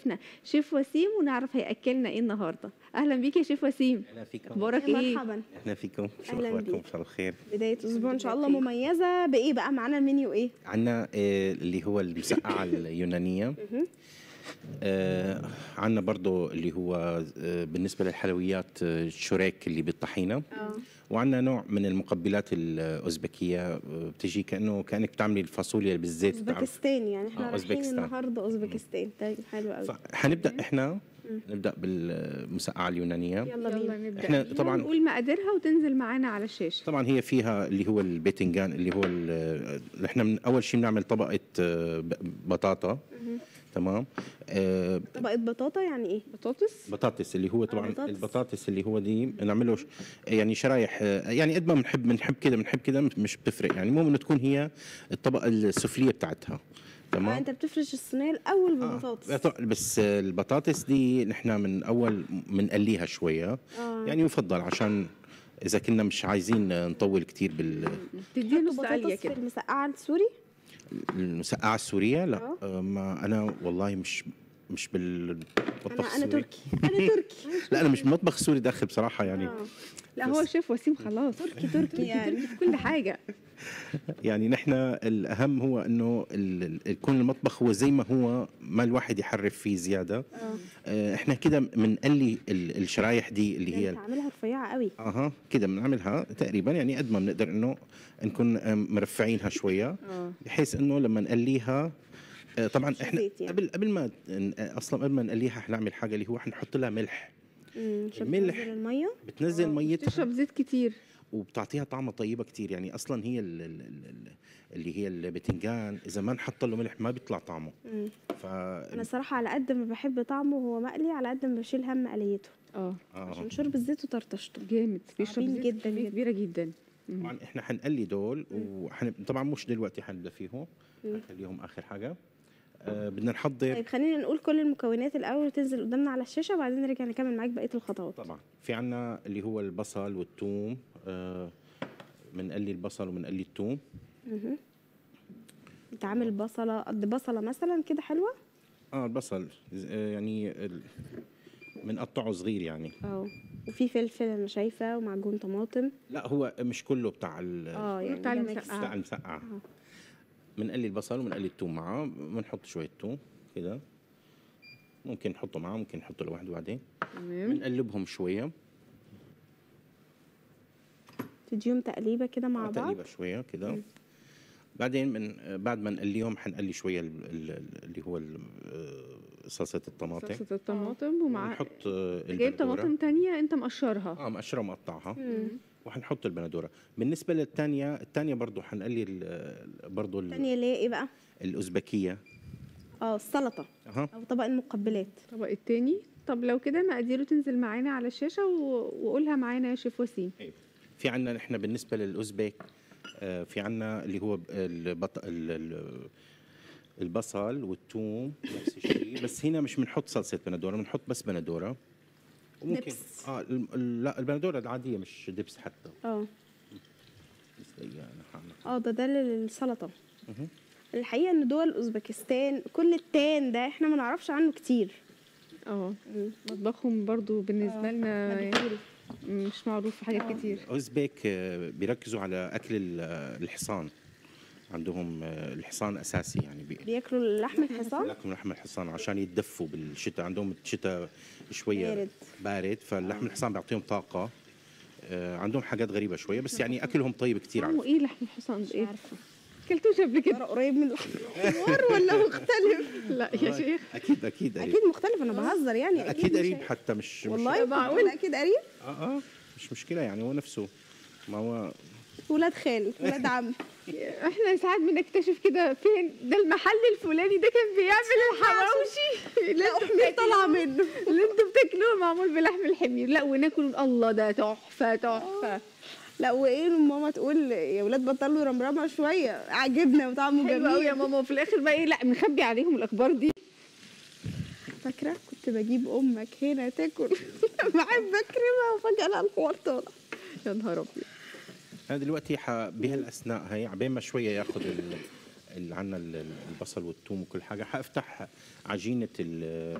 شفنا شيف وسيم ونعرف هياكلنا ايه النهارده اهلا بيك يا شيف وسيم اهلا فيكم اخبارك ايه مرحبا اهلا فيكم شو أهلاً اخباركم بيك. مساء الخير بداية أسبوع إن شاء الله مميزة بإيه بقى معانا المنيو إيه؟ عندنا اللي هو المسقعه اليونانيه آه عندنا برضو اللي هو آه بالنسبه للحلويات آه، الشريك اللي بالطحينه اه وعندنا نوع من المقبلات الاوزبكيه آه، بتجي كانه كانك بتعملي الفاصوليا بالزيت بتعرف أوزبكستان يعني إحنا آه، رايحين أوزبكستان. النهاردة أوزبكستان طيب حلو قوي حنبدا احنا نبدا بالمسقعه اليونانيه يلا بينا نبدا إحنا بيها طبعاً- ونقول مقاديرها وتنزل معانا على الشاشه طبعا هي فيها اللي هو الباذنجان اللي هو ال- احنا من اول شيء بنعمل طبقه آه، ب- بطاطا تمام آه، طبقة بطاطا يعني إيه؟ بطاطس بطاطس اللي هو طبعا بطاطس. البطاطس اللي هو دي بنعمله ش- يعني شرايح آه، يعني قد ما بنحب بنحب كده بنحب كده مش بتفرق يعني المهم انه تكون هي الطبقه السفليه بتاعتها آه تمام أنت بتفرش الصينية الأول آه، ببطاطس بط- بس آه، البطاطس دي نحن من اول بنقليها شويه آه. يعني يفضل عشان اذا كنا مش عايزين آه، نطول كتير بال تديها تحطوا نص قليه بطاطس في كده المسقعة السوري؟ المسقعه السوريه لا آه. آه، ما انا والله مش مش أنا بالمطبخ أنا السوري تركي أنا تركي لا انا مش مطبخ سوري داخل بصراحه يعني آه. لا هو شيف وسيم خلاص تركي تركي يعني في كل حاجه يعني نحن الاهم هو انه ال- ال- يكون المطبخ هو زي ما هو ما الواحد يحرف فيه زياده آه. آه، احنا كده بنقلي ال- الشرايح دي اللي ده هي أنت عاملها رفيعة قوي اها كده بنعملها تقريبا يعني قد ما بنقدر انه نكون آه، مرفعينها شويه اه بحيث انه لما نقليها آه، طبعا احنا زيت يعني. قبل قبل ما ن- اصلا قبل ما نقليها حنعمل حاجه اللي هو حنحط لها ملح امم عشان الملح. تنزل المية بتنزل ميتها تشرب زيت كتير وبتعطيها طعمه طيبه كتير يعني اصلا هي ال- ال- ال- اللي هي البتنجان اذا ما نحط له ملح ما بيطلع طعمه مم. ف أنا صراحة على قد ما بحب طعمه وهو مقلي على قد ما بشيل هم قليته اه آه. عشان شرب الزيت وطرطشته جامد بيشرب صعبين زيت جداً كمية جداً. كبيره جدا طبعا احنا حنقلي دول وحن... طبعا مش دلوقتي حنبدا فيهم حنخليهم اخر حاجه آه بدنا نحضر طيب خلينا نقول كل المكونات الاول وتنزل قدامنا على الشاشه وبعدين نرجع نكمل معاك بقيه الخطوات طبعا في عنا اللي هو البصل والثوم آه بنقلي البصل وبنقلي الثوم انت عامل بصله قد بصله مثلا كده حلوه اه البصل آه يعني ال... بنقطعه صغير يعني اه وفي فلفل انا شايفه ومعجون طماطم لا هو مش كله بتاع ال... اه يعني بتاع ده المسقعة. ميكس. بتاع المسقعه بنقلي البصل وبنقلي الثوم معاه بنحط شويه ثوم كده ممكن نحطه معاه ممكن نحطه لوحده بعدين تمام بنقلبهم شويه تديهم تقليبه كده مع آه، بعض تقليبه شويه كده بعدين من بعد ما نقليهم حنقلي شويه ال- ال- اللي هو ال- آه، صلصه الطماطم صلصه الطماطم ومع ونحط آه، جايب البندورة. طماطم تانية انت مقشرها اه مقشره مقطعها وحنحط البندوره بالنسبه للثانيه الثانيه برضه حنقلي ال- برضه ال- الثانيه اللي هي ايه بقى الاوزبكيه اه السلطه اها او طبق المقبلات الطبق التاني طب لو كده مقاديره تنزل معانا على الشاشه و... وقولها معانا يا شيف وسيم أيوة. في عنا نحن بالنسبه للاوزبك آه، في عنا اللي هو ب- البط... ال- ال- البصل والثوم نفس الشيء بس هنا مش بنحط صلصه بندوره بنحط بس بندوره وممكن دبس. اه ال- ال- لا البندوره العاديه مش دبس حتى اه بس دقيقة أنا هعمل. اه ده ده للسلطه الحقيقه ان دول اوزبكستان كل التان ده احنا ما نعرفش عنه كتير اه مطبخهم برضو بالنسبه لنا مجهول. مش معروف في حاجات كتير اوزبك آه، بيركزوا على اكل ال- آه، الحصان عندهم آه، الحصان اساسي يعني بي- بياكلوا لحم الحصان لكم لحم الحصان عشان يتدفوا بالشتاء عندهم الشتاء شويه بارد. بارد فاللحم الحصان بيعطيهم طاقه آه، عندهم حاجات غريبه شويه بس يعني اكلهم طيب كثير على طعمه ايه لحم الحصان ده ايه عارفه كلتوش قبل كده ترى قريب من لحم الحمار ولا مختلف لا يا شيخ اكيد اكيد قريب اكيد مختلف انا بهزر يعني اكيد مش- قريب حتى مش والله مش معقول اكيد قريب اه اه مش مشكله يعني هو نفسه ما هو ولاد خال ولاد عم احنا ساعات بنكتشف كده فين ده المحل الفلاني ده كان بيعمل الحواوشي اللي لا انتوا حمير طالعه بتاكلوه- منه اللي انتوا بتاكلوه معمول بلحم الحمير لا وناكل الله ده تحفه تحفه لا وايه ماما تقول يا ولاد بطلوا رمرمه شويه عجبنا وطعمه حلو قوي يا جميل ماما وفي الاخر بقى ايه لا بنخبي عليهم الاخبار دي فاكره كنت بجيب امك هنا تاكل بحب اكرمها وفجاه لا الحوار طالع يا نهار ابيض انا دلوقتي ح... بهالاثناء هي عبين ما شويه ياخذ ال... اللي عندنا ال- ال- البصل والثوم وكل حاجه حافتح عجينه ال-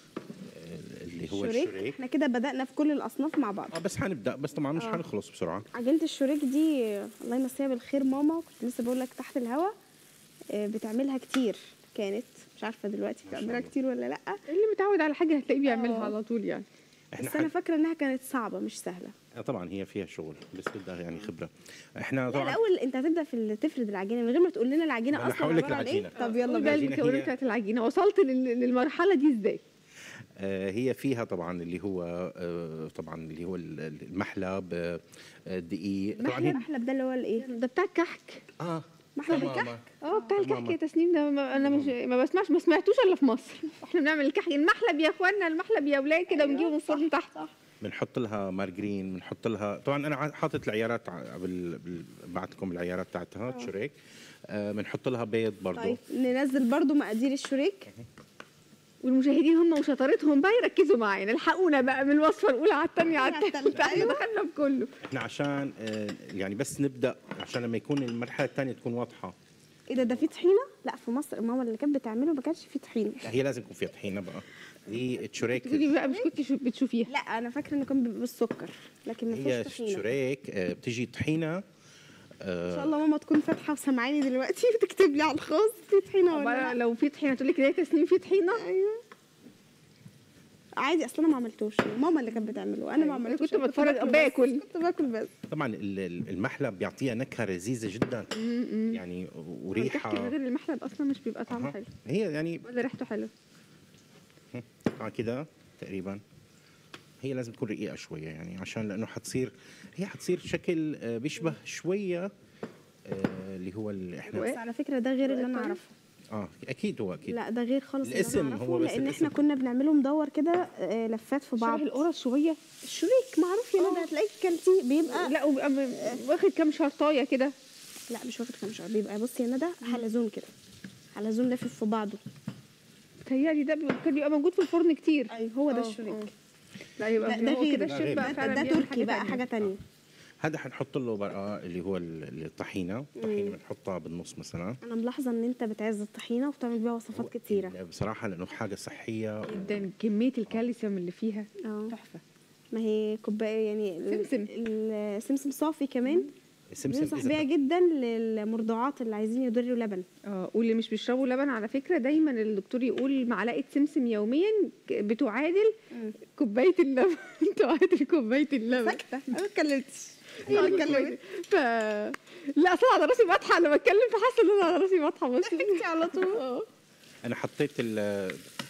اللي هو الشريك الشريك احنا كده بدأنا في كل الأصناف مع بعض اه بس حنبدا بس طبعا مش آه. حنخلص بسرعه عجينة الشريك دي الله يمسيها بالخير ماما كنت لسه بقول لك تحت الهوا آه، بتعملها كتير كانت مش عارفه دلوقتي ما شاء بتعملها الله. كتير ولا لا اللي متعود على حاجه هتلاقيه بيعملها آه. على طول يعني احنا بس انا حن... فاكره انها كانت صعبه مش سهله آه طبعا هي فيها شغل بس بدها يعني خبره احنا لا طبعا الاول انت هتبدا في ال- تفرد العجينه من غير ما تقول لنا العجينه ما أنا اصلا هقول لك عبارة عن العجينة. ايه طب يلا قول بقى بينا العجينة المكونات هي- بتاعت العجينه وصلت لل- للمرحله دي ازاي آه، هي فيها طبعا اللي هو آه، طبعا اللي هو ال- ال- المحلب آه، آه، الدقيق طبعا هي المحلب ده اللي هو الايه ده بتاع الكحك اه محلب تمام. الكحك اه بتاع تمام. الكحك يا تسنيم ده ما انا مش ما بسمعش ما سمعتوش الا في مصر احنا بنعمل الكحك المحلب يا اخوانا المحلب يا اولاد كده ونجيبه من الفرن تحت بنحط لها مارجرين بنحط لها طبعا انا ع- حاطط العيارات ع- بال... بال... بعتكم العيارات تاعتها شريك آه، بنحط لها بيض برضه طيب ننزل برضو مقادير الشريك والمشاهدين هم وشطارتهم بقى يركزوا معانا الحقونا بقى من الوصفه الاولى على الثانيه على على الثالثه التالتة، احنا أيوة. دخلنا بكله احنا عشان آه، يعني بس نبدا عشان لما يكون المرحله الثانيه تكون واضحه ايه ده ده في طحينه لا في مصر ماما اللي كانت بتعمله ما كانش في طحينه لا، هي لازم يكون فيها طحينه بقى دي الشريك تقولي بقى مش كنت شو- بتشوفيها لا انا فاكره انه كان بيبقى بالسكر لكن ما هي فيهوش طحينه الشريك آه، بتيجي طحينه ان شاء الله ماما تكون فاتحه وسامعاني دلوقتي بتكتب لي على الخاص في طحينه ولا بقى لا لو في طحينه تقول لك ده تسنيم في طحينه ايوه عادي اصلا انا ما عملتوش ماما اللي كانت بتعمله انا ما أيوة، أنا عملتوش كنت بتفرج- بس. باكل. كنت باكل بس طبعا ال- ال- المحلب بيعطيها نكهه لذيذه جدا يعني الكحك من وريحه غير المحلب اصلا مش بيبقى طعمه أها. حلو هي يعني ولا ريحته حلوه آه كده تقريبا هي لازم تكون رقيقه شويه يعني عشان لانه حتصير هي حتصير شكل آه، بيشبه شويه آه، اللي هو اللي احنا بس على فكره ده غير اللي انا اعرفه اه اكيد هو اكيد لا ده غير خالص اللي أنا الاسم أعرفه، هو بس لان الاسم. احنا كنا بنعمله مدور كده آه، لفات في بعض شبه القرص شويه الشريك معروف يا ندى هتلاقيك كلتيه بيبقى لا وبيبقى م- واخد كام شرطايه كده لا مش واخد كام شهر بيبقى بصي يا ندى حلزون كده حلزون لافف في بعضه تهيألي ده بيبقى- كان بيبقى موجود في الفرن كتير ايوه هو ده آه، الشريك آه. لا يبقى لا، ده هو غير. كده ده الشيف غير. بقى ده, فعلا ده بيعمل تركي بقى تانية. حاجه تانية هذا حنحط له بقى اللي هو ال- الطحينه الطحينه بنحطها بالنص مثلا انا ملاحظه ان انت بتعز الطحينه وبتعمل بيها وصفات كتيره بصراحه لانه حاجه صحيه جدا كميه الكالسيوم اللي فيها اه تحفه ما هي كوبايه يعني ال- سمسم. السمسم صافي كمان سمسم بننصح إذا بيها جدا للمرضعات اللي عايزين يدروا لبن اه واللي مش بيشربوا لبن على فكره دايما الدكتور يقول معلقه سمسم يوميا ك- بتعادل كوبايه اللبن تعادل كوبايه اللبن ساكته انا ما اتكلمتش هي اللي اتكلمت ف لا اصلا على راسي بطحه لما اتكلم فحاسه ان انا على راسي بطحه بس ضحكتي على طول اه انا حطيت ال-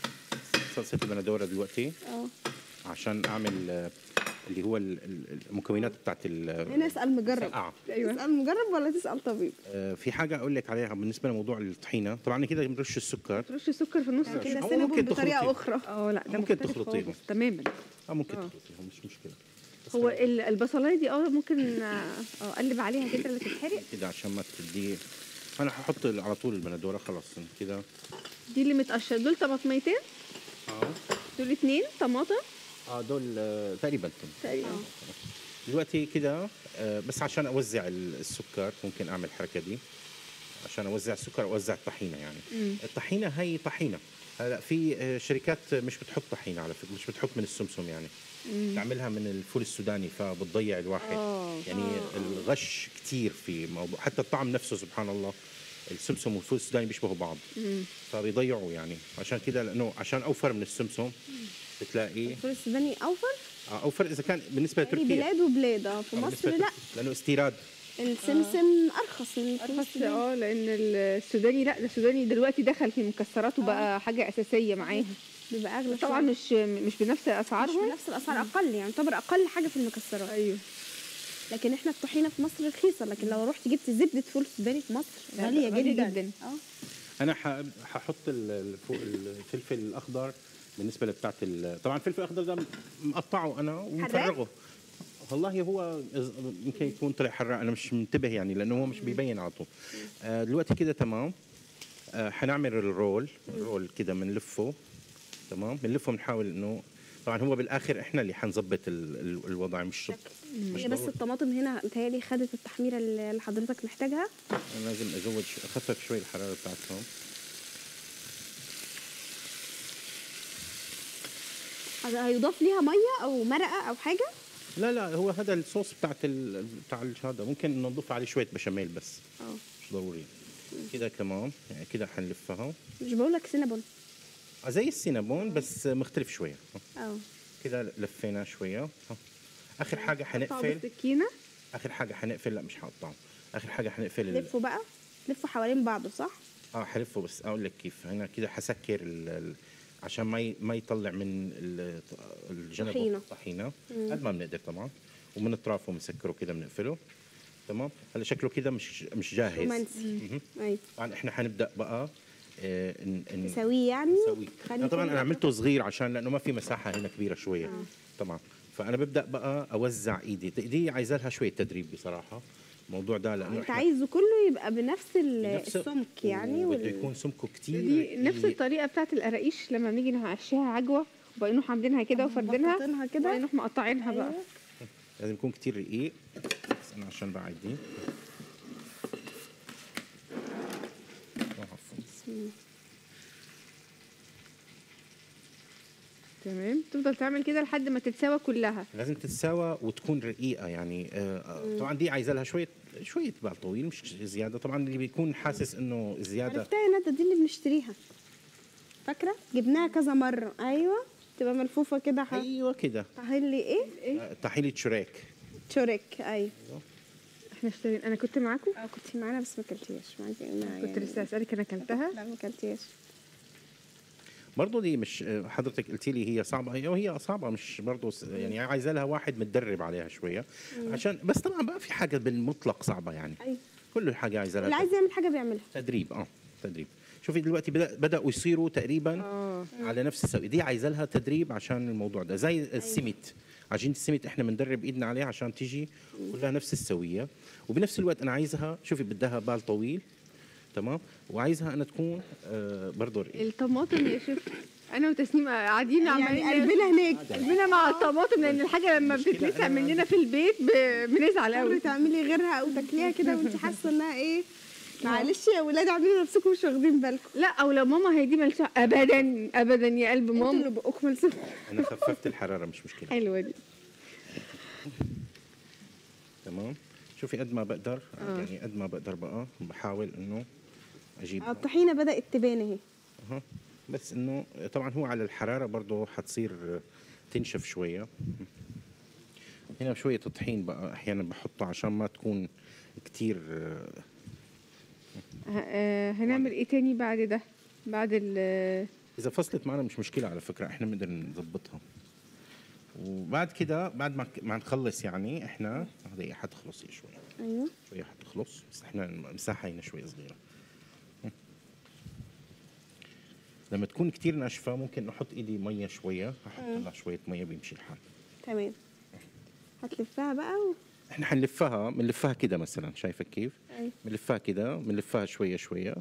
صلصه البندوره دلوقتي اه عشان اعمل آه، اللي هو ال- ال- المكونات بتاعت ال- هنا اسال مجرب السقعة. ايوه تسال مجرب ولا تسال طبيب آه، في حاجه اقول لك عليها بالنسبه لموضوع الطحينه طبعا أنا كده بنرش السكر ترش السكر في النص كده هو سينابون ممكن بطريقه تخلطيه. اخرى اه لا ده ممكن مختلف تخلطيهم. خالص تماما اه ممكن آه. تخلطيهم مش مشكله بس هو أنا ال- البصلايه دي اه ممكن اه اقلب عليها كده اللي تتحرق كده عشان ما تدي انا هحط على طول البندوره خلاص كده دي اللي متقشر دول طماطميتين اه دول اتنين طماطم اه دول آه، تقريبا تم. تقريبا دلوقتي كده آه، بس عشان اوزع ال- السكر ممكن اعمل الحركه دي عشان اوزع السكر اوزع الطحينه يعني مم. الطحينه هي طحينه هلا في آه، شركات مش بتحط طحينه على فكره مش بتحط من السمسم يعني بتعملها من الفول السوداني فبتضيع الواحد آه. يعني الغش كتير في موضوع حتى الطعم نفسه سبحان الله السمسم والفول السوداني بيشبهوا بعض مم. فبيضيعوا يعني عشان كده لانه عشان اوفر من السمسم بتلاقي الفول السوداني اوفر آه، اوفر اذا كان بالنسبه يعني لتركيا بلاد وبلاد اه في آه، مصر بالنسبة لا لتركيا، لانه استيراد السمسم ارخص من الفول ارخص السوداني اه لان السوداني لا ده السوداني دلوقتي دخل في المكسرات وبقى حاجه اساسيه معاها بيبقى اغلى طبعا شوية. مش مش بنفس مش اسعارهم بنفس الاسعار اقل يعني يعتبر اقل حاجه في المكسرات ايوه لكن احنا الطحينه في مصر رخيصه لكن لو رحت جبت زبده فول سوداني في مصر لا، غاليه غالية جدا جدا. اه انا ح- ححط ال- ال- فوق الفلفل الاخضر بالنسبه لبتاعت ال- طبعا الفلفل الاخضر ده مقطعه انا ومفرغه والله هو إز- يمكن يكون طلع حراق انا مش منتبه يعني لانه هو مش بيبين على طول آه، دلوقتي كده تمام آه، حنعمل الرول الرول كده بنلفه تمام بنلفه بنحاول انه طبعا هو بالاخر احنا اللي حنظبط ال- ال- الوضع مش مش هي بس ضروري. الطماطم هنا متهيألي خدت التحميره اللي حضرتك محتاجها أنا لازم ازود ش- اخفف شوي الحراره بتاعتهم هيضاف ليها ميه او مرقه او حاجه لا لا هو هذا الصوص بتاعت ال... بتاع ال- هذا ممكن نضيف عليه شويه بشاميل بس اه مش ضروري كده كمان يعني كده حنلفها مش بقول لك سينابون آه، زي السينابون بس مختلف شويه اه كده لفينا شويه ها. اخر حاجه قطعه حنقفل بالسكينه اخر حاجه حنقفل لا مش هقطعه اخر حاجه حنقفل ال... لفوا بقى لفوا حوالين بعضه صح اه حلفه بس اقول لك كيف هنا كده حسكر ال... ال... عشان ما ي... ما يطلع من ال... الجنب طحينة. الطحينه قد ما بنقدر طبعا ومن اطرافه بنسكره كده بنقفله تمام هلا شكله كده مش مش جاهز رومانسي مهم. ايوه طبعا احنا حنبدا بقى آه ن... ن... تسويه يعني نسويه خلي لا، طبعا كل انا واحدة- عملته صغير عشان لانه ما في مساحه هنا كبيره شويه طبعا فانا ببدا بقى اوزع ايدي ايدي عايزه لها شويه تدريب بصراحه الموضوع ده لانه انت إحنا عايزه كله يبقى بنفس ال- بنفس- السمك يعني وبده وال... يكون سمكه كتير دي نفس رقيق. الطريقه بتاعت القراقيش لما بنيجي نعشيها عجوه وبعدين نروح عاملينها كده وفردينها مبططينها كده. وبعدين نروح مقطعينها بقى أيوة. لازم يكون كتير رقيق بس انا عشان بعد دي عفواً. تمام تفضل تعمل كده لحد ما تتساوى كلها لازم تتساوى وتكون رقيقه يعني آه، آه، طبعا دي عايزه لها شويه شويه بال طويل مش زياده طبعا اللي بيكون حاسس انه زياده عرفتها يا ندى دي اللي بنشتريها فاكره جبناها كذا مره ايوه تبقى ملفوفه كده ح- ايوه كده طحين لي ايه آه، طحينه شريك تشوريك ايوه احنا اشترين انا كنت معاكم اه كنت معانا بس ما كلتيهاش معاكي ما كنت يعني- لسه اسالك انا اكلتها لا ما كلتيهاش برضه دي مش آه، حضرتك قلتي لي هي صعبه هي وهي صعبه مش برضه س- يعني عايزه لها واحد متدرب عليها شويه عشان بس طبعا بقى في حاجه بالمطلق صعبه يعني ايوه كل حاجه عايزه اللي لها عايز يعمل حاجه بيعملها تدريب اه تدريب شوفي دلوقتي بدأ بداوا يصيروا تقريبا اه على نفس السوي دي عايزه لها تدريب عشان الموضوع ده زي السميت عجينه السميت احنا بندرب ايدنا عليها عشان تيجي كلها نفس السويه وبنفس الوقت انا عايزها شوفي بدها بال طويل تمام وعايزها انا تكون آه برضه رقيقة. الطماطم يا شيف انا وتسنيم قاعدين يعني عمالين قلبنا هناك قلبنا مع الطماطم لان الحاجه لما المشكلة بتتلسع أنا- مننا في البيت ب- بنزعل حاولي قوي تعملي غيرها او تاكليها كده وانت حاسه انها ايه معلش يا ولاد اعملوا نفسكم مش واخدين بالكم لا او لو ماما هي دي مالش ابدا ابدا يا قلب انتوا ماما اللي بقكم ملسوم انا خففت الحراره مش مشكله حلوه دي تمام شوفي قد ما بقدر يعني قد ما بقدر بقى بحاول انه اجيب الطحينه بدات تبان اهي أها. بس انه طبعا هو على الحراره برضه حتصير تنشف شويه هنا شويه طحين بقى احيانا بحطه عشان ما تكون كتير ه- آه، هنعمل ايه تاني بعد ده بعد ال اذا فصلت معنا مش مشكله على فكره احنا بنقدر نظبطها وبعد كده بعد ما ما نخلص يعني احنا هذه حتخلص هي شوي ايوه شويه حتخلص بس احنا المساحه هنا شويه صغيره لما تكون كتير ناشفه ممكن نحط ايدي ميه شويه احط لها شويه ميه بيمشي الحال تمام هتلفها بقى و... احنا حنلفها بنلفها كده مثلا شايفه كيف أيوة. بنلفها كده بنلفها شويه شويه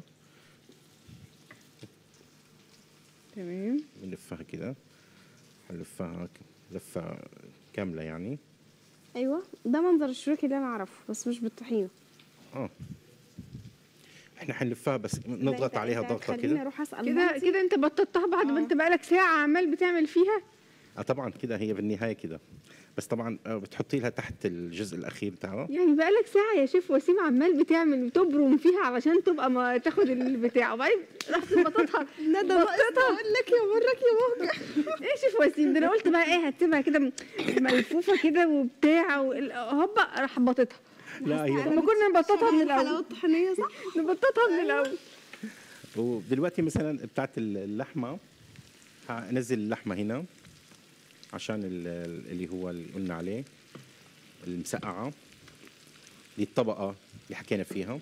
تمام بنلفها كده حنلفها ك- لفه كامله يعني ايوه ده منظر الشروكي اللي انا اعرفه بس مش بالطحينه اه احنا حنلفها بس نضغط أنت- عليها أنت ضغطه هتخليني كده اروح اسال كده مامتي. كده انت بططتها بعد ما آه. انت بقالك ساعه عمال بتعمل فيها اه طبعا كده هي بالنهايه كده بس طبعا آه، بتحطي لها تحت الجزء الاخير بتاعها يعني بقالك ساعه يا شيف وسيم عمال بتعمل بتبرم فيها علشان تبقى ما تاخد البتاع وبعدين رحت مبططها ندى ناقص اقول لك يا مرك يا موجع ايه يا شيف وسيم ده انا قلت بقى ايه هتسيبها كده م- ملفوفه كده وبتاع وال- هوبا راح بططها لا هي لما كنا نبططها من الحلاوه الاول الطحينيه صح نبططها من الاول ودلوقتي مثلا بتاعت اللحمه هنزل اللحمه هنا عشان ال- ال- اللي هو اللي قلنا عليه المسقعه دي الطبقه اللي حكينا فيها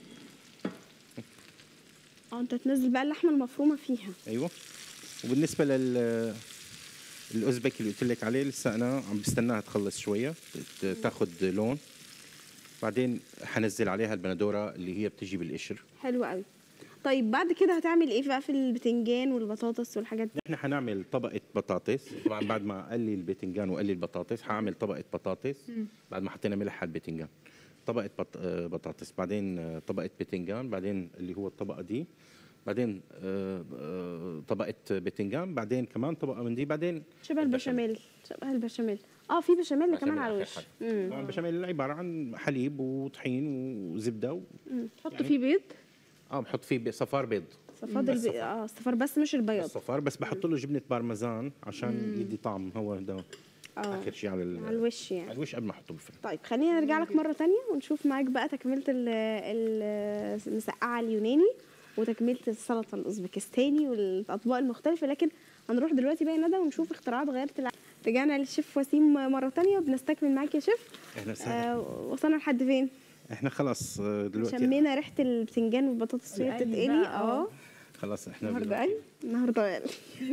اه انت تنزل بقى اللحمه المفرومه فيها ايوه وبالنسبه لل الاوزبك اللي قلت لك عليه لسه انا عم بستناها تخلص شويه ت- تاخذ لون بعدين حنزل عليها البندوره اللي هي بتجي بالقشر حلو قوي طيب بعد كده هتعمل ايه بقى في البتنجان والبطاطس والحاجات دي نحن حنعمل طبقة بطاطس طبعا بعد ما اقلي البتنجان واقلي البطاطس حاعمل طبقة بطاطس بعد ما حطينا ملح على البتنجان طبقة بط... آه، بطاطس بعدين آه، طبقة بتنجان بعدين اللي هو الطبقة دي بعدين آه، آه، طبقة بتنجان بعدين كمان طبقة من دي بعدين شبه البشاميل شبه البشاميل اه في بشاميل كمان على آخر الوش حاجة. مم. طبعا البشاميل عبارة عن حليب وطحين وزبدة و... تحط يعني- فيه بيض اه بحط فيه صفار بيض صفار بس البي... صفار. اه الصفار بس مش البياض الصفار بس بحط له جبنة بارميزان عشان يدي طعم هو ده اه آخر شيء على, ال... على الوش يعني على الوش قبل ما احطه بالفرن طيب خلينا نرجع لك مرة تانية ونشوف معاك بقى تكملة ال- ال- المسقعة اليوناني وتكملة السلطة الأوزبكستاني والأطباق المختلفة لكن هنروح دلوقتي بقى يا ندى ونشوف اختراعات غيرت العالم رجعنا للشيف وسيم مرة تانية وبنستكمل معاك يا شيف احنا وسهلا آه وصلنا لحد فين؟ احنا خلاص آه، دلوقتي شمينا ريحة البتنجان والبطاطس وهي القلي بتتقلي بقى، اه آه. خلاص احنا النهارده دلوقتي قلي النهارده يعني.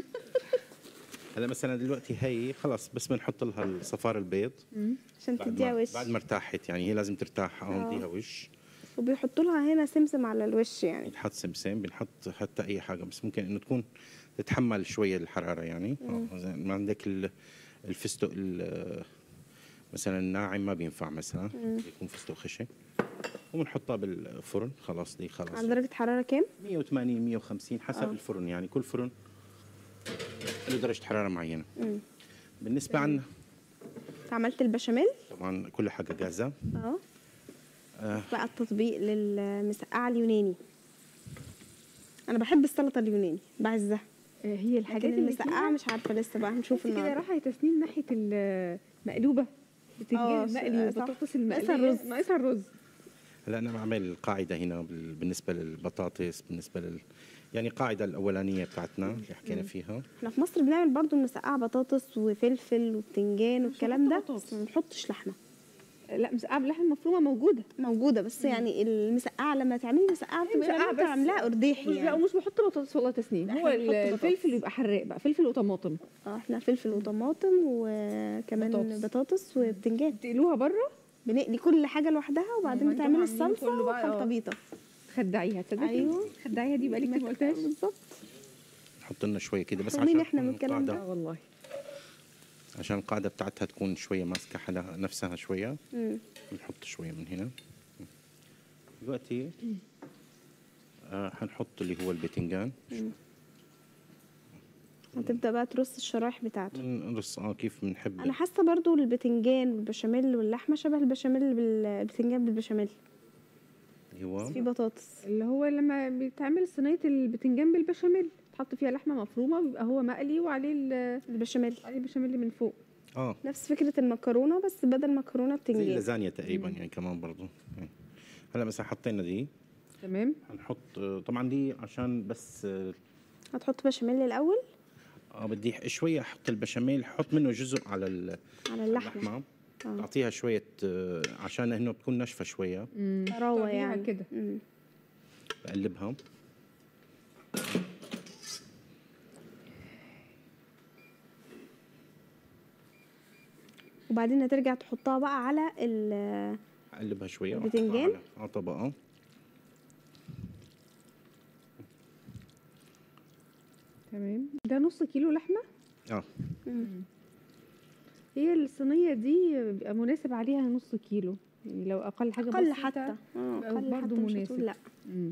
هلا مثلا دلوقتي هي خلاص بس بنحط لها الصفار البيض عشان بعد تديها ما وش بعد ما ارتاحت يعني هي لازم ترتاح آه. اه نديها وش وبيحطوا لها هنا سمسم على الوش يعني بنحط سمسم بنحط حتى اي حاجه بس ممكن انه تكون تتحمل شويه الحراره يعني اه زي ما عندك ال- الفستق ال- مثلا الناعم ما بينفع مثلا يكون فستق خشن وبنحطها بالفرن خلاص دي خلاص على درجة حرارة كام؟ 180 150 حسب آه. الفرن يعني كل فرن له درجه حراره معينه مم. بالنسبه عنا عملت البشاميل طبعا كل حاجه جاهزه اه آه. بقى التطبيق للمسقعة اليوناني انا بحب السلطة اليوناني بعزها آه، هي الحاجات لكن اللي المسقعة فيها مش عارفة لسه بقى هنشوف شوف كده النهارده راحه يا تسنيم ناحيه المقلوبه آه، بتنجان س- المقلي صح. والبطاطس ناقصها المقليه الرز. ناقصها الرز هلا انا بعمل قاعده هنا بال- بالنسبه للبطاطس بالنسبه لل يعني القاعده الاولانيه بتاعتنا اللي حكينا فيها احنا في مصر بنعمل برضو المسقعة بطاطس وفلفل وبتنجان والكلام ده بنحط بطاطس. بس ما بنحطش لحمة لا مسقعه باللحمه المفرومه موجوده موجودة بس يعني المسقعة لما تعملي مسقعة بتبقى مسقعة لما بس. تعملها قرداحي لا يعني ومش بحط بطاطس والله تسنيم لا، هو إحنا بنحط ال- بطاطس. الفلفل يبقى حراق بقى فلفل وطماطم اه احنا فلفل وطماطم وكمان بطاطس. بطاطس, بطاطس وبتنجان تقلوها بره بنقلي كل حاجة لوحدها وبعدين أيوة، انتوا بتعملي عاملين الصلصة كله بقى، اه. وخلطبيطة تخدعيها تصدقي أيوة. تخدعيها دي بقالي كتير ما قلتهاش بالظبط نحط لنا شويه كده بس محرومين عشان إحنا من تكون الكلام ده. القاعدة- اه والله عشان القاعده بتاعتها تكون شويه ماسكه حالها نفسها شويه مم. بنحط شويه من هنا دلوقتي آه حنحط اللي هو البتنجان هتبدأ بقى ترص الشرايح بتاعته بنرص اه كيف بنحب انا حاسه برضو البتنجان والبشاميل واللحمه شبه البشاميل بالبتنجان بالبشاميل اللي هو بس في بطاطس اللي هو لما بيتعمل صينيه البتنجان بالبشاميل تحط فيها لحمه مفرومه بيبقى هو مقلي وعليه ال- البشاميل عليه بشاميل من فوق اه نفس فكره المكرونه بس بدل مكرونه زي بتنجان اللازانيا تقريبا يعني كمان برضو هلا مثلا حطينا دي تمام هنحط آه، طبعا دي عشان بس آه، هتحط بشاميل الاول اه بدي شويه احط البشاميل احط منه جزء على ال- على اللحمه اللحمه آه. تعطيها شويه آه، عشان انه بتكون ناشفه شويه روه تقعديها يعني كده. مم. بقلبها وبعدين هترجع تحطها بقى على ال- اقلبها شويه البتنجان؟ وأحطها على- على طبقه تمام ده نص كيلو لحمه اه هي الصينيه دي بيبقى مناسب عليها نص كيلو يعني لو اقل حاجه اقل بسيطة حتى اه يبقى اقل برضو حتى مش مناسب. هتقول لا مم.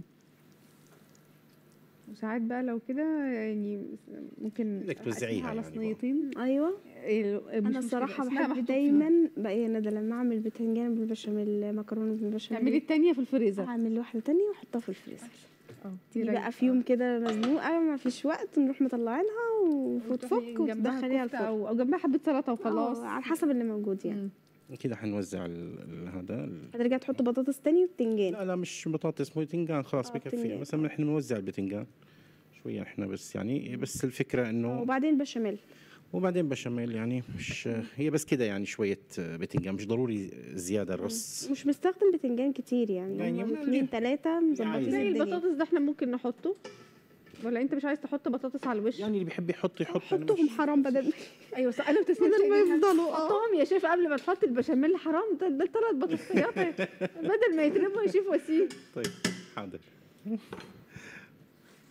وساعات بقى لو كده يعني ممكن بدك توزعيها أقسمها على يعني صينيتين ايوه إيه، مش انا مشكلة، الصراحه اسمها بحب محطوط دايما بقى يا ندى لما اعمل بتنجان بالبشاميل مكرونه فيها. بالبشاميل تعملي التانية في الفريزر اعمل واحده تانية واحطها في الفريزر اه تيجي بقى في يوم كده مزنوقه ما فيش وقت نروح مطلعينها وتفك وتدخليها الفرن او أو جنبها حبه سلطه خلاص وخلاص على حسب اللي موجود يعني مم. كده حنوزع ال- ال- هذا ال- هترجع تحط بطاطس تاني وبتنجان لا لا مش بطاطس بتنجان خلاص آه، بكفي بتنجان. مثلا نحن بنوزع البتنجان شويه احنا بس يعني بس الفكره انه وبعدين بشاميل وبعدين بشاميل يعني مش هي بس كده يعني شويه بتنجان مش ضروري زياده الرص مش بستخدم بتنجان كتير يعني, يعني يعني ما- اتنين تلاتة مظبطين زي الدنيا البطاطس ده احنا ممكن نحطه ولا انت مش عايز تحط بطاطس على الوش يعني اللي بيحب يحط يحط أنا حطهم مش- حرام بدل ما ايوه صح انا بتسمع بدل ما يفضلوا اه حطهم يا شيف قبل ما تحط البشاميل حرام ده ده ثلاث بطاطسيات بدل ما يترموا يا شيف وسيم طيب حاضر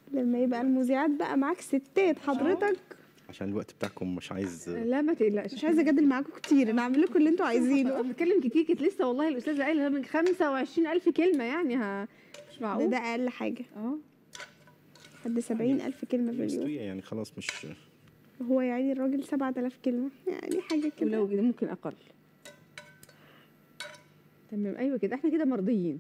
لما يبقى المذيعات بقى معاك ستات حضرتك عشان الوقت بتاعكم مش عايز لا ما تقلقش مش عايزه اجادل معاكم كتير انا اعمل لكم اللي انتوا عايزينه بنتكلم كتير كانت لسه والله الاستاذه قايله من 25000 كلمه يعني ها مش ده, معقول ده اقل حاجه اه حد سبعين الف كلمه في اليوم مستوية يعني خلاص مش هو يعني الراجل سبعة آلاف كلمه يعني حاجه كده ولو كده ممكن اقل تمام ايوه كده احنا كده مرضيين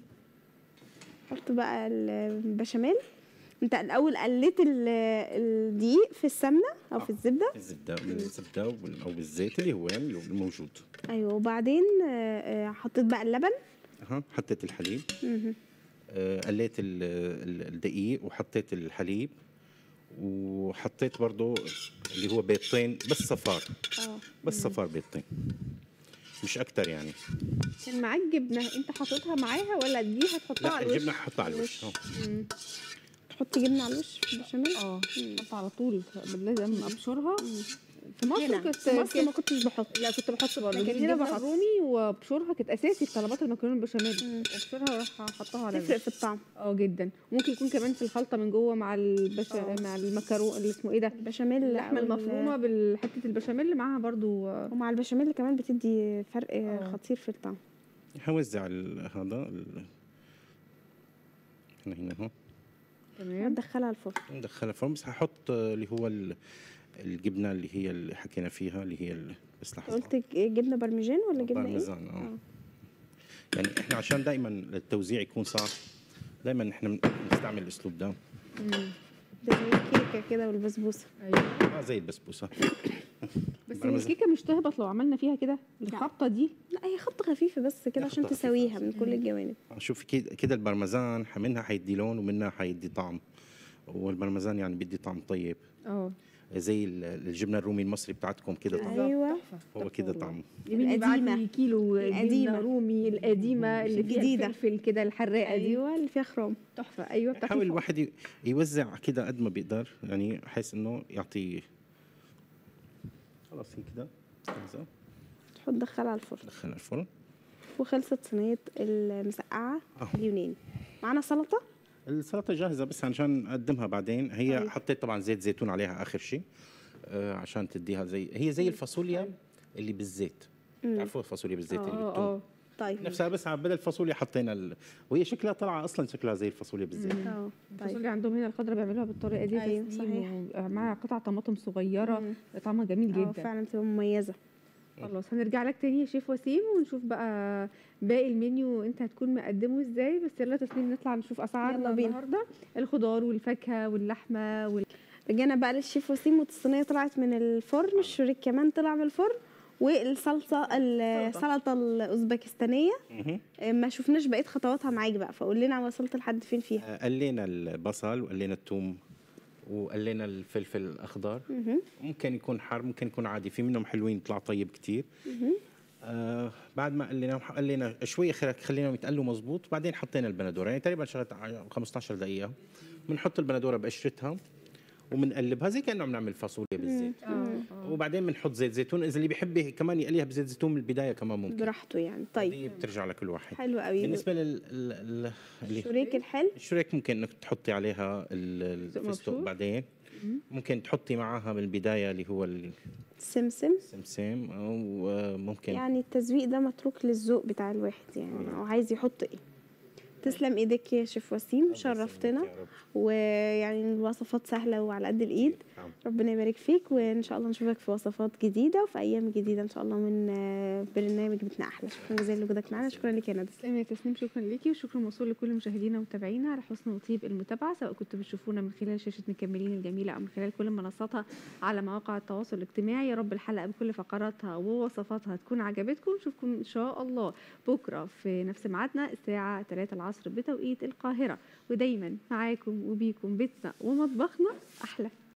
حط بقى البشاميل انت الاول قليت ال- الدقيق في السمنه او في الزبده الزبدة بالزبدة وبال- أو بالزيت اللي هو يعني الموجود ايوه وبعدين آه، آه، حطيت بقى اللبن أها حطيت الحليب مهم. آه، قليت ال- ال- الدقيق وحطيت الحليب وحطيت برضو اللي هو بيضتين بس صفار اه بس صفار بيضتين مش أكتر يعني كان معاك جبنه انت حاططها معاها ولا دي هتحطها لا على الوش الجبنة حطها على الوش آه. مم. تحط جبنه على الوش في البشاميل اه حط على طول لازم ابشرها في مصر هنا كنت في مصر ما كنتش بحط لا كنت بحط برضه لكن لكن هنا هنا بحط. رومي وبشورها كانت اساسي في طلبات المكرونه البشاميل مم. وبشورها واروح احطها على تفرق الوش. في الطعم اه جدا ممكن يكون كمان في الخلطه من جوه مع البش... اه. مع المكرونه اللي اسمه ايه ده البشاميل اللحمه أو ال- المفرومه بالحته البشاميل معاها برضو آه، ومع البشاميل كمان بتدي فرق اه. خطير في الطعم هوزع ال- هذا ال- هنا هنا هو تمام هتدخلها الفرن ندخلها فرن بس هحط آه، اللي هو ال- الجبنة اللي هي اللي حكينا فيها اللي هي ال- بس لحظة قلت ج- جبنه برمجان ولا جبنه ايه؟ بارميزان اه اه. يعني احنا عشان دائما التوزيع يكون صعب دائما احنا بنستعمل الاسلوب ده مم. ده زي الكيكه كده والبسبوسه ايوه اه زي البسبوسه بس بارميزان. الكيكه مش تهبط لو عملنا فيها كده الخبطه دي لا هي خبطه خفيفه بس كده هي عشان خبطة تسويها خفيفة. من كل الجوانب شوفي كده كده البرمزان ح- منها حيدي لون ومنها حيدي طعم والبرمزان يعني بدي طعم طيب اه زي ال- الجبنه الرومي المصري بتاعتكم كده طعم ايوه هو كده طعم يمين يبعت القديمة. لي كيلو القديمة. القديمة رومي القديمة اللي فيها الجديدة. الفلفل كده الحراقة دي ايوه اللي فيها خروم تحفة أيوة بتاعت حاول الفرن. الواحد ي- يوزع كده قد ما بيقدر يعني بحيث انه يعطي خلاص هي كده جاهزه تحط دخلها الفرن دخلها الفرن وخلصت صينيه المسقعه اه. اليوناني معانا سلطه السلطه جاهزه بس عشان نقدمها بعدين هي طيب. حطيت طبعا زيت زيتون عليها اخر شيء آه عشان تديها زي هي زي الفاصوليا اللي بالزيت مم. تعرفوا الفاصوليا بالزيت اللي اه بالثوم اه طيب نفسها بس على بدل الفاصوليا حطينا ال... وهي شكلها طالعه اصلا شكلها زي الفاصوليا بالزيت مم. اه الفاصوليا طيب عندهم هنا الخضراء بيعملوها بالطريقة دي أيوة، تسليم ومع قطع طماطم صغيرة مم. طعمها جميل اه جدا فعلا بتبقى مميزه خلاص هنرجع لك تاني يا شيف وسيم ونشوف بقى باقي المنيو انت هتكون مقدمه ازاي بس يلا تسليم نطلع نشوف اسعارنا يلا بينا. النهارده الخضار والفاكهه واللحمه وال... رجعنا بقى للشيف وسيم والصينيه طلعت من الفرن الشريك كمان طلع من الفرن والصلصه السلطه الاوزبكستانيه مهم. ما شفناش بقيه خطواتها معاك بقى فقول لنا وصلت لحد فين فيها آه، قلينا البصل وقلينا الثوم وقلينا الفلفل الاخضر مهم. ممكن يكون حار ممكن يكون عادي في منهم حلوين يطلع طيب كتير مهم. آه بعد ما قلينا قلينا شوي خ- خليناهم يتقلوا مزبوط بعدين حطينا البندوره يعني تقريبا شغلت ع- 15 دقيقه بنحط البندوره بقشرتها وبنقلبها زي كانه عم نعمل فاصوليا بالزيت وبعدين بنحط زيت زيتون اذا اللي بيحب كمان يقليها بزيت زيتون من البدايه كمان ممكن براحته يعني طيب دي بترجع لكل واحد حلو قوي بالنسبه لل ال- ال- اللي شريك الحل الشريك ممكن انك تحطي عليها ال- فستق الفستق مبشور. بعدين ممكن تحطي معاها من البدايه اللي هو سمسم السمسم او ممكن يعني التزويق ده متروك للذوق بتاع الواحد يعني هو عايز يحط ايه تسلم ايديك يا شيف وسيم شرفتنا ويعني الوصفات سهله وعلى قد الايد نعم. ربنا يبارك فيك وان شاء الله نشوفك في وصفات جديده وفي ايام جديده ان شاء الله من آه، برنامج بيتنا احلى شكرا جزيلا لوجودك معانا شكرا لك يا ندى تسلمي يا تسنيم شكرا ليكي وشكرا موصول لكل مشاهدينا ومتابعينا على حسن وطيب المتابعه سواء كنتوا بتشوفونا من خلال شاشه مكملين الجميله او من خلال كل منصاتها على مواقع التواصل الاجتماعي يا رب الحلقه بكل فقراتها ووصفاتها تكون عجبتكم نشوفكم ان شاء الله بكره في نفس ميعادنا الساعه 3 العصر بتوقيت القاهره ودايما معاكم وبيكم بيتنا ومطبخنا احلى